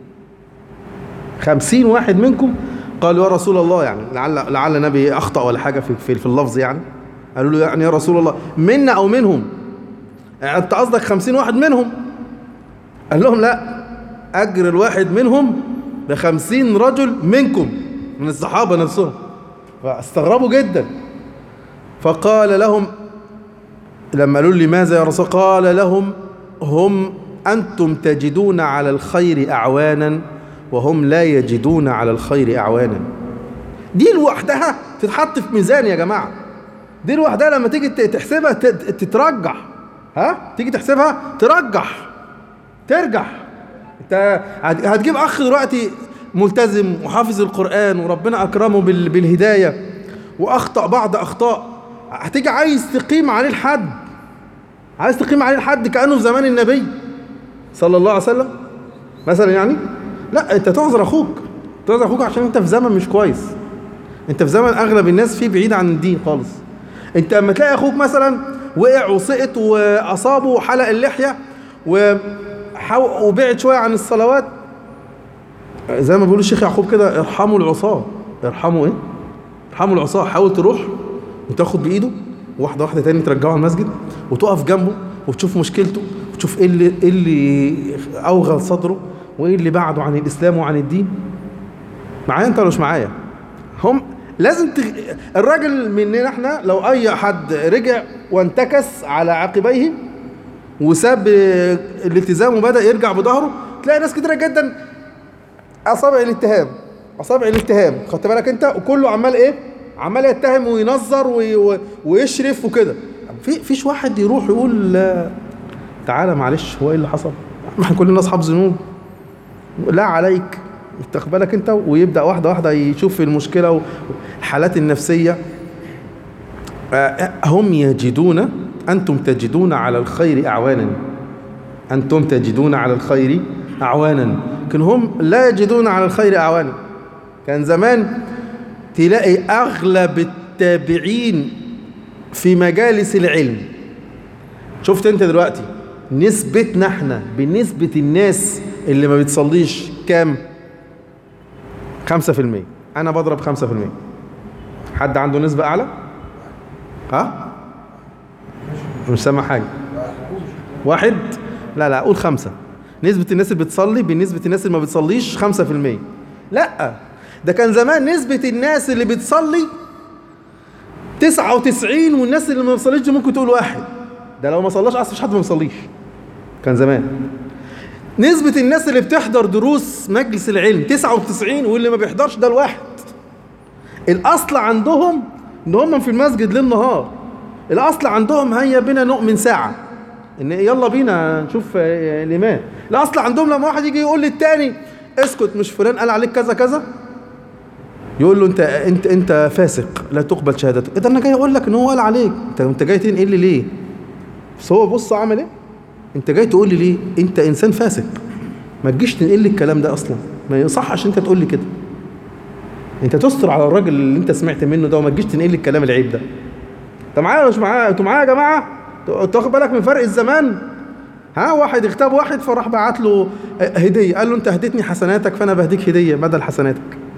خمسين واحد منكم قالوا يا رسول الله يعني لعل لعل النبي أخطأ ولا حاجة في في, في اللفظ يعني قالوا له يعني يا رسول الله منا أو منهم يعني أنت قصدك خمسين واحد منهم قال لهم لا أجر الواحد منهم بخمسين رجل منكم من الصحابة نفسهم فاستغربوا جدا فقال لهم لما قالوا لي ماذا يا رسول قال لهم هم أنتم تجدون على الخير أعوانا وهم لا يجدون على الخير أعوانا دي لوحدها تتحط في ميزان يا جماعة دي لوحدها لما تيجي ت- تحسبها ت- تترجح ها تيجي تحسبها ترجح ترجح انت هت- هتجيب اخ دلوقتي ملتزم وحافظ القرآن وربنا اكرمه بال- بالهداية واخطأ بعض اخطاء هتيجي عايز تقيم عليه الحد عايز تقيم عليه الحد كانه في زمان النبي صلى الله عليه وسلم مثلا يعني لا انت تعذر اخوك تعذر اخوك عشان انت في زمن مش كويس انت في زمن اغلب الناس فيه بعيد عن الدين خالص انت اما تلاقي اخوك مثلا وقع وسقط واصابه حلق اللحيه وحو... وبعد شويه عن الصلوات زي ما بيقول الشيخ يعقوب كده ارحموا العصاه ارحموا ايه ارحموا العصاه حاول تروح وتاخد بايده واحده واحده تاني ترجعه المسجد وتقف جنبه وتشوف مشكلته وتشوف ايه اللي ايه اللي اوغل صدره وايه اللي بعده عن الاسلام وعن الدين معايا انت ولا مش معايا هم لازم تغ... الراجل مننا احنا لو اي حد رجع وانتكس على عقبيه وساب الالتزام وبدا يرجع بظهره تلاقي ناس كتيره جدا اصابع الاتهام اصابع الاتهام خدت بالك انت وكله عمال ايه عمال يتهم وينظر وي... و- ويشرف وكده في فيش واحد يروح يقول لا، تعالى معلش هو ايه اللي حصل ما احنا كلنا اصحاب ذنوب لا عليك تاخد بالك انت ويبدا واحده واحده يشوف المشكله والحالات النفسيه آه، هم يجدون انتم تجدون على الخير اعوانا انتم تجدون على الخير اعوانا لكن هم لا يجدون على الخير اعوانا كان زمان تلاقي اغلب التابعين في مجالس العلم شفت انت دلوقتي نسبتنا احنا بنسبة الناس اللي ما بتصليش كام خمسة في المية انا بضرب خمسة في المية حد عنده نسبة اعلى ها مش سامع حاجة واحد لا لا قول خمسة نسبة الناس اللي بتصلي بنسبة الناس اللي ما بتصليش خمسة في المية لا ده كان زمان نسبة الناس اللي بتصلي تسعة وتسعين والناس اللي ما بتصليش دي ممكن تقول واحد ده لو ما صلاش اصلا مفيش حد ما بيصليش كان زمان نسبة الناس اللي بتحضر دروس مجلس العلم 99 واللي ما بيحضرش ده الواحد الأصل عندهم إن هم في المسجد ليل نهار الأصل عندهم هيا بنا نؤمن ساعة إن يلا بينا نشوف آه، الإمام الأصل عندهم لما واحد يجي يقول للتاني اسكت مش فلان قال عليك كذا كذا يقول له انت انت انت فاسق لا تقبل شهادته اذا انا جاي اقول لك ان هو قال عليك انت انت جاي تنقل لي ليه بس هو بص عمل ايه انت جاي تقول لي ليه انت انسان فاسق ما تجيش تنقل لي الكلام ده اصلا ما يصحش انت تقول لي كده انت تستر على الراجل اللي انت سمعت منه ده وما تجيش تنقل لي الكلام العيب ده انت معايا ولا مش معايا انتوا معايا يا جماعه انتوا واخد بالك من فرق الزمان ها واحد اغتاب واحد فراح بعت له هديه قال له انت هديتني حسناتك فانا بهديك هديه بدل حسناتك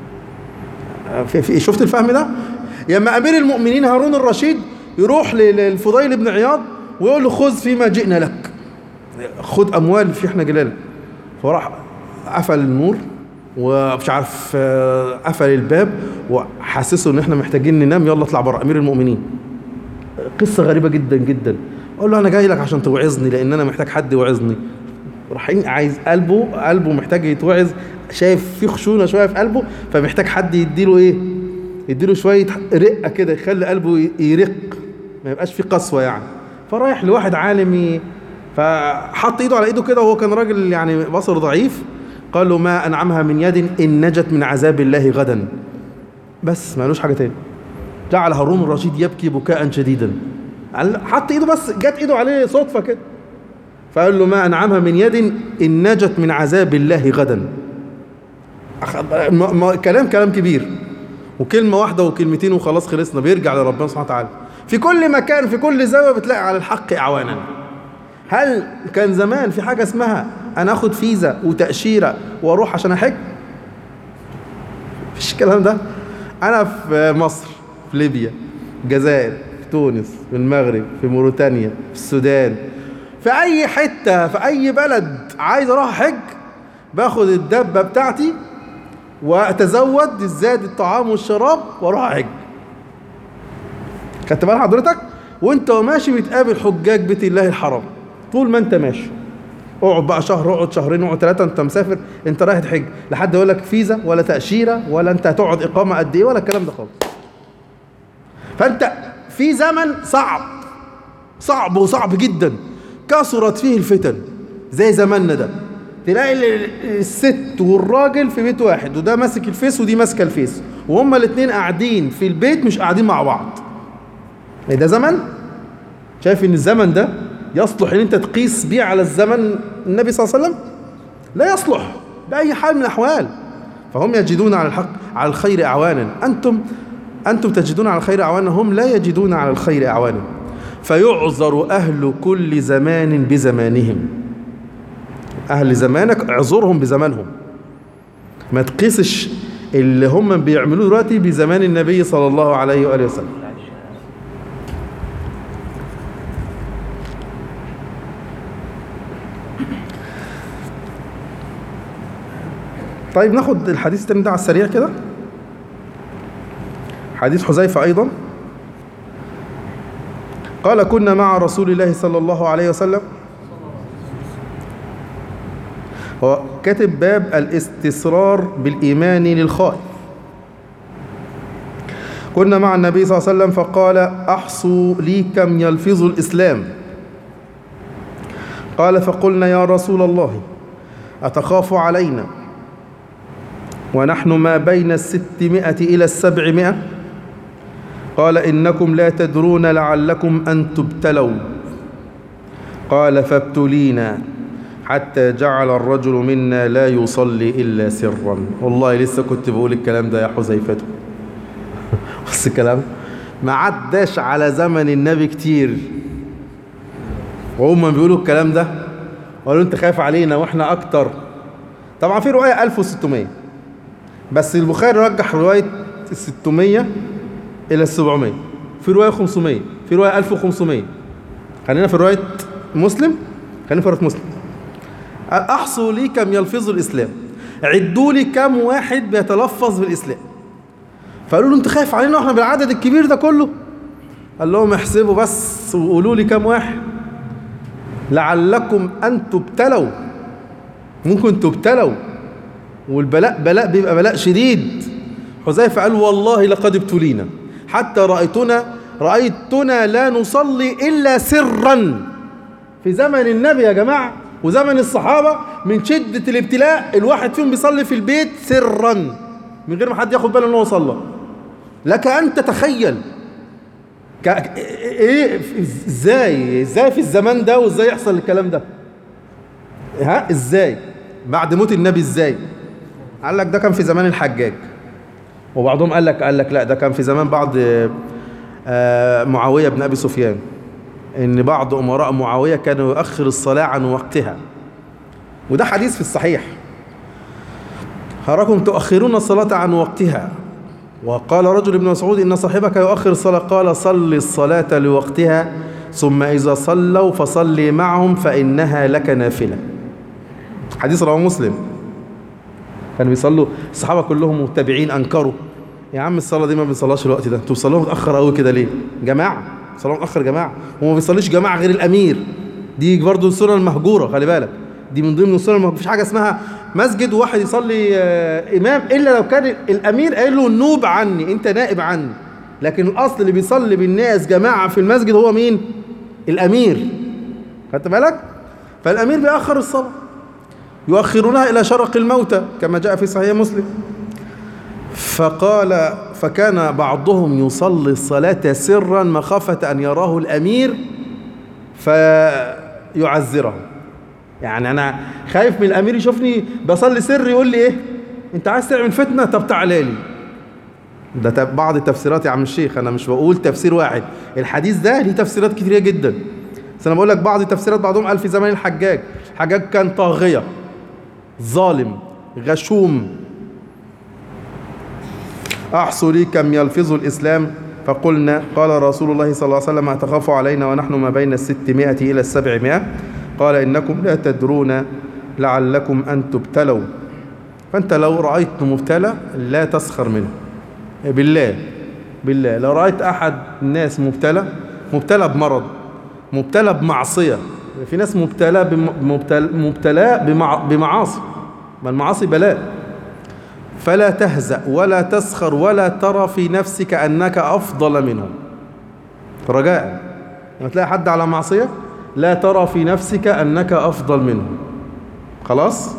في في شفت الفهم ده لما امير المؤمنين هارون الرشيد يروح لل- للفضيل بن عياض ويقول له خذ فيما جئنا لك خذ اموال في احنا جلال فراح قفل النور ومش عارف آه، قفل الباب وحسسه ان احنا محتاجين ننام يلا اطلع بره امير المؤمنين قصه غريبه جدا جدا اقول له انا جاي لك عشان توعظني لان انا محتاج حد يوعظني رايحين عايز قلبه قلبه محتاج يتوعظ شايف في خشونه شويه في قلبه فمحتاج حد يديله ايه يديله شويه رقه كده يخلي قلبه ي- يرق ما يبقاش في قسوه يعني فرايح لواحد عالم ي- فحط ايده على ايده كده وهو كان راجل يعني بصر ضعيف قال له ما انعمها من يد ان نجت من عذاب الله غدا بس ما قالوش حاجه تاني جعل هارون الرشيد يبكي بكاء شديدا قال- حط ايده بس جت ايده عليه صدفه كده فقال له ما انعمها من يد ان نجت من عذاب الله غدا أخ- ما- ما- كلام كلام كبير وكلمه واحده وكلمتين وخلاص خلصنا بيرجع لربنا سبحانه وتعالى في كل مكان في كل زاويه بتلاقي على الحق اعوانا هل كان زمان في حاجه اسمها انا اخد فيزا وتاشيره واروح عشان احج مفيش الكلام ده انا في مصر في ليبيا الجزائر في تونس في المغرب في موريتانيا في السودان في اي حته في اي بلد عايز اروح احج باخد الدبه بتاعتي واتزود الزاد الطعام والشراب واروح احج خدت بال حضرتك وانت ماشي بتقابل حجاج بيت الله الحرام طول ما انت ماشي اقعد بقى شهر اقعد شهرين اقعد ثلاثه انت مسافر انت رايح تحج لحد يقول لك فيزا ولا تاشيره ولا انت هتقعد اقامه قد ايه ولا الكلام ده خالص فانت في زمن صعب صعب وصعب جدا كثرت فيه الفتن زي زماننا ده تلاقي ال- الست والراجل في بيت واحد وده ماسك الفيس ودي ماسكه الفيس وهما الاثنين قاعدين في البيت مش قاعدين مع بعض إيه ده زمن شايف ان الزمن ده يصلح ان انت تقيس بيه على الزمن النبي صلى الله عليه وسلم لا يصلح باي حال من الاحوال فهم يجدون على الحق على الخير اعوانا انتم انتم تجدون على الخير اعوانا هم لا يجدون على الخير اعوانا فيعذر اهل كل زمان بزمانهم اهل زمانك اعذرهم بزمانهم ما تقيسش اللي هم بيعملوه دلوقتي بزمان النبي صلى الله عليه واله وسلم طيب ناخد الحديث التاني ده على السريع كده حديث حذيفة أيضا قال كنا مع رسول الله صلى الله عليه وسلم هو كاتب باب الاستسرار بالإيمان للخائف كنا مع النبي صلى الله عليه وسلم فقال أحصوا لي كم يلفظ الإسلام قال فقلنا يا رسول الله أتخاف علينا ونحن ما بين الستمائة إلى السبعمائة قال إنكم لا تدرون لعلكم أن تبتلوا قال فابتلينا حتى جعل الرجل منا لا يصلي إلا سرا والله لسه كنت بقول الكلام ده يا حذيفة بس الكلام ما عداش على زمن النبي كتير وهم بيقولوا الكلام ده قالوا انت خايف علينا واحنا اكتر طبعا في رواية 1600 بس البخاري رجح رواية ال 600 إلى ال 700 في رواية 500 في رواية 1500 خلينا في رواية مسلم خلينا في رواية مسلم أحصوا لي كم يلفظ الإسلام عدوا لي كم واحد بيتلفظ بالإسلام فقالوا له أنت خايف علينا وإحنا بالعدد الكبير ده كله قال لهم احسبوا بس وقولوا لي كم واحد لعلكم أن تبتلوا ممكن تبتلوا والبلاء بلاء بيبقى بلاء شديد حذيفة قال والله لقد ابتلينا حتى رأيتنا رأيتنا لا نصلي إلا سرا في زمن النبي يا جماعة وزمن الصحابة من شدة الابتلاء الواحد فيهم بيصلي في البيت سرا من غير ما حد ياخد باله ان هو صلى لك ان تتخيل ك... ايه ازاي ازاي في الزمان ده وازاي يحصل الكلام ده ها ازاي بعد موت النبي ازاي قال لك ده كان في زمان الحجاج وبعضهم قال لك قال لك لا ده كان في زمان بعض آه، معاوية بن أبي سفيان إن بعض أمراء معاوية كانوا يؤخر الصلاة عن وقتها وده حديث في الصحيح أراكم تؤخرون الصلاة عن وقتها وقال رجل ابن مسعود إن صاحبك يؤخر الصلاة قال صل الصلاة لوقتها ثم إذا صلوا فصلي معهم فإنها لك نافلة حديث رواه مسلم كانوا بيصلوا الصحابة كلهم متابعين أنكروا يا عم الصلاة دي ما بنصلاش الوقت ده انتوا بتصلوها متأخر قوي كده ليه جماعة صلاة متأخر جماعة وما بيصليش جماعة غير الأمير دي برضه السنة المهجورة خلي بالك دي من ضمن السنة المهجورة مفيش حاجة اسمها مسجد وواحد يصلي آه، إمام إلا لو كان الأمير قايل له نوب عني أنت نائب عني لكن الأصل اللي بيصلي بالناس جماعة في المسجد هو مين؟ الأمير خدت بالك؟ فالأمير بيأخر الصلاة يؤخرونها إلى شرق الموتى كما جاء في صحيح مسلم فقال فكان بعضهم يصلي الصلاة سرا مخافة أن يراه الأمير فيعذره يعني أنا خايف من الأمير يشوفني بصلي سر يقول لي إيه أنت عايز تعمل فتنة طب تعالى لي ده تب- بعض التفسيرات يا عم الشيخ أنا مش بقول تفسير واحد الحديث ده ليه تفسيرات كتيرة جدا بس أنا بقول لك بعض التفسيرات بعضهم قال في زمان الحجاج الحجاج كان طاغية ظالم غشوم أحصوا لي كم يلفظ الإسلام فقلنا قال رسول الله صلى الله عليه وسلم أتخاف علينا ونحن ما بين الستمائة إلى السبعمائة قال إنكم لا تدرون لعلكم أن تبتلوا فأنت لو رأيت مبتلى لا تسخر منه بالله بالله لو رأيت أحد الناس مبتلى مبتلى بمرض مبتلى بمعصية في ناس مبتلى بم- مبتلى, مبتلى بمع بمعاصي ما المعاصي بلاء فلا تهزأ ولا تسخر ولا ترى في نفسك أنك أفضل منهم رجاء لما تلاقي حد على معصية لا ترى في نفسك أنك أفضل منه خلاص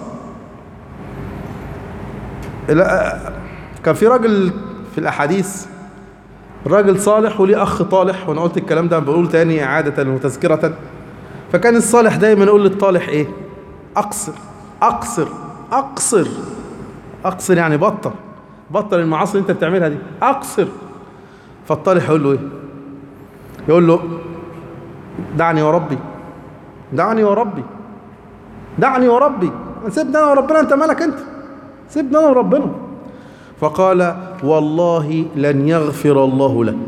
لا كان في راجل في الأحاديث راجل صالح وليه أخ طالح وأنا قلت الكلام ده بقول تاني إعادة وتذكرة فكان الصالح دايما يقول للطالح ايه اقصر اقصر اقصر اقصر يعني بطل بطل المعاصي اللي انت بتعملها دي اقصر فالطالح يقول له ايه يقول له دعني وربي دعني وربي دعني وربي سيبني انا وربنا انت مالك انت سيبني انا وربنا فقال والله لن يغفر الله لك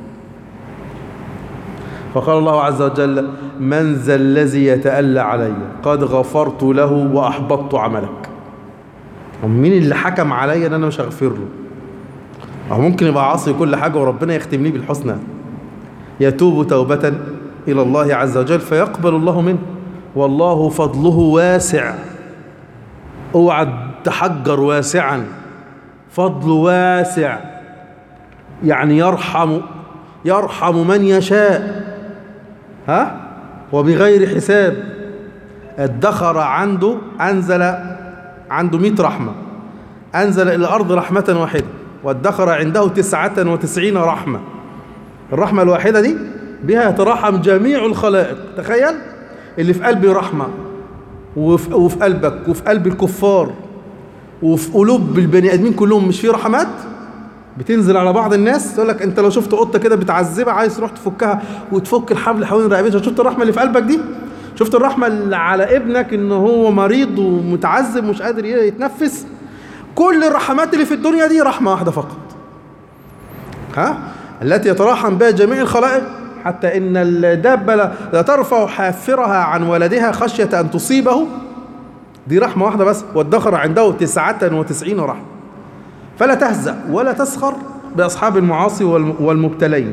فقال الله عز وجل من ذا الذي يتألى علي قد غفرت له وأحبطت عملك مين اللي حكم علي ان انا مش هغفر له أو ممكن يبقى عاصي كل حاجة وربنا يختم لي بالحسنى يتوب توبة إلى الله عز وجل فيقبل الله منه والله فضله واسع اوعى تحجر واسعا فضل واسع يعني يرحم يرحم من يشاء ها وبغير حساب ادخر عنده أنزل عنده مئة رحمة أنزل إلى الأرض رحمة واحدة وادخر عنده تسعة وتسعين رحمة الرحمة الواحدة دي بها يترحم جميع الخلائق تخيل اللي في قلبي رحمة وفي, وفي قلبك وفي قلب الكفار وفي قلوب البني ادمين كلهم مش في رحمات بتنزل على بعض الناس تقول لك انت لو شفت قطه كده بتعذبها عايز تروح تفكها وتفك الحبل حوالين رقبتها شفت الرحمه اللي في قلبك دي شفت الرحمه اللي على ابنك ان هو مريض ومتعذب ومش قادر يتنفس كل الرحمات اللي في الدنيا دي رحمه واحده فقط ها التي يتراحم بها جميع الخلائق حتى ان الدابه لا ترفع حافرها عن ولدها خشيه ان تصيبه دي رحمة واحدة بس وادخر عنده تسعة وتسعين رحمة فلا تهزأ ولا تسخر بأصحاب المعاصي والمبتلين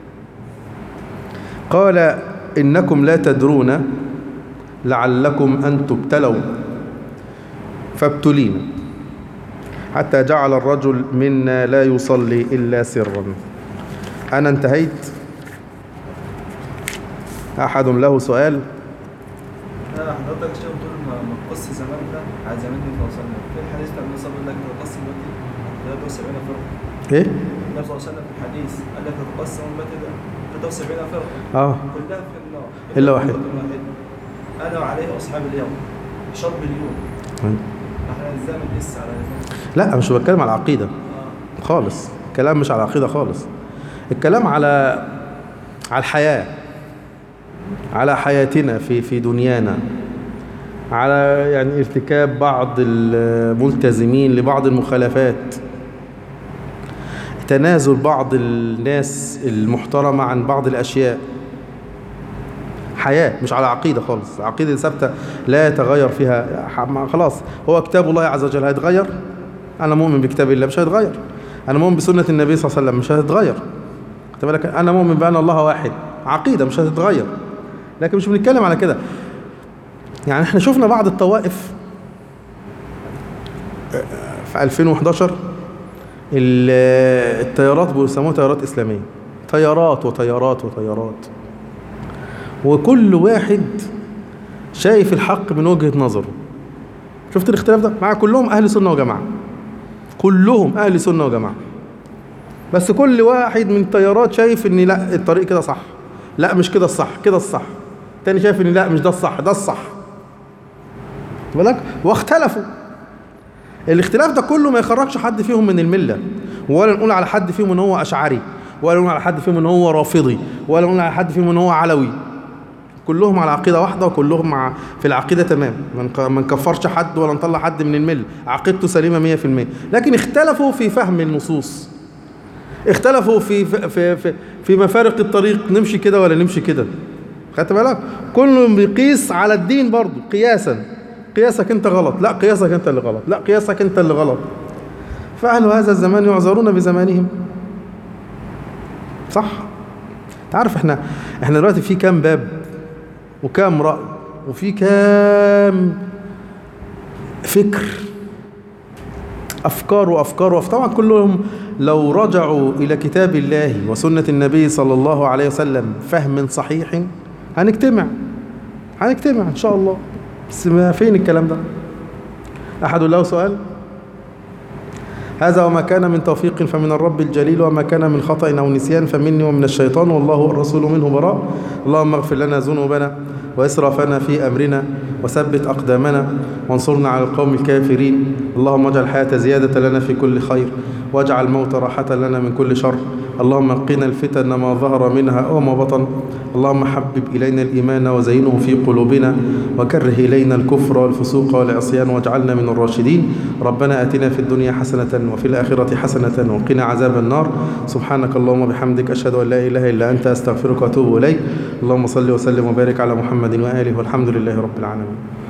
قال إنكم لا تدرون لعلكم أن تبتلوا فابتلينا حتى جعل الرجل منا لا يصلي إلا سرا أنا انتهيت أحد له سؤال لا حضرتك شو بتقول ما ما تقص زمان ده على زمان النبي صلى الله عليه وسلم في الحديث بتاع النبي صلى الله عليه وسلم لك تقص دلوقتي 73 فرقه إيه؟ النبي صلى الله عليه وسلم في الحديث قال لك تقص امتي ده 73 فرقه آه كلها في النار إلا واحد. واحد انا وعليه اصحاب اليوم شرب اليوم احنا ازاي بنقيس على لا مش بتكلم على العقيدة اه خالص الكلام مش على العقيدة خالص الكلام على على الحياة على حياتنا في في دنيانا على يعني ارتكاب بعض الملتزمين لبعض المخالفات تنازل بعض الناس المحترمة عن بعض الأشياء حياة مش على عقيدة خالص عقيدة ثابتة لا يتغير فيها ح- خلاص هو كتاب الله عز وجل هيتغير أنا مؤمن بكتاب الله مش هيتغير أنا مؤمن بسنة النبي صلى الله عليه وسلم مش هتتغير خدت بالك أنا مؤمن بأن الله واحد عقيدة مش هتتغير لكن مش بنتكلم على كده يعني احنا شفنا بعض الطوائف في 2011 ال- التيارات بيسموها تيارات إسلامية تيارات وتيارات وتيارات وكل واحد شايف الحق من وجهة نظره شفت الاختلاف ده مع كلهم أهل سنة وجماعة كلهم أهل سنة وجماعة بس كل واحد من التيارات شايف ان لا الطريق كده صح لا مش كده الصح كده الصح تاني شايف ان لا مش ده الصح ده الصح بالك واختلفوا الاختلاف ده كله ما يخرجش حد فيهم من الملة ولا نقول على حد فيهم ان هو اشعري ولا نقول على حد فيهم ان هو رافضي ولا نقول على حد فيهم ان هو علوي كلهم على عقيدة واحدة وكلهم مع في العقيدة تمام ما نك- ما نكفرش حد ولا نطلع حد من الملة عقيدته سليمة مية في المية لكن اختلفوا في فهم النصوص اختلفوا في في في في مفارق الطريق نمشي كده ولا نمشي كده خدت بالك كل بيقيس على الدين برضه قياسا قياسك انت غلط لا قياسك انت اللي غلط لا قياسك انت اللي غلط فأهل هذا الزمان يعذرون بزمانهم صح تعرف احنا احنا دلوقتي في كام باب وكام رأي وفي كام فكر أفكار وأفكار وأفكار طبعا كلهم لو رجعوا إلى كتاب الله وسنة النبي صلى الله عليه وسلم فهم صحيح هنجتمع هنجتمع إن شاء الله بس ما فين الكلام ده أحد له سؤال هذا وما كان من توفيق فمن الرب الجليل وما كان من خطأ أو نسيان فمني ومن الشيطان والله والرسول منه براء اللهم اغفر لنا ذنوبنا وإسرافنا في أمرنا وثبت أقدامنا وانصرنا على القوم الكافرين اللهم اجعل الحياة زيادة لنا في كل خير واجعل الموت راحة لنا من كل شر اللهم قنا الفتن ما ظهر منها وما بطن اللهم حبب إلينا الإيمان وزينه في قلوبنا وكره إلينا الكفر والفسوق والعصيان واجعلنا من الراشدين ربنا آتنا في الدنيا حسنة وفي الآخرة حسنة وقنا عذاب النار سبحانك اللهم وبحمدك أشهد أن لا إله إلا أنت أستغفرك وأتوب إليك اللهم صل وسلم وبارك على محمد وآله والحمد لله رب العالمين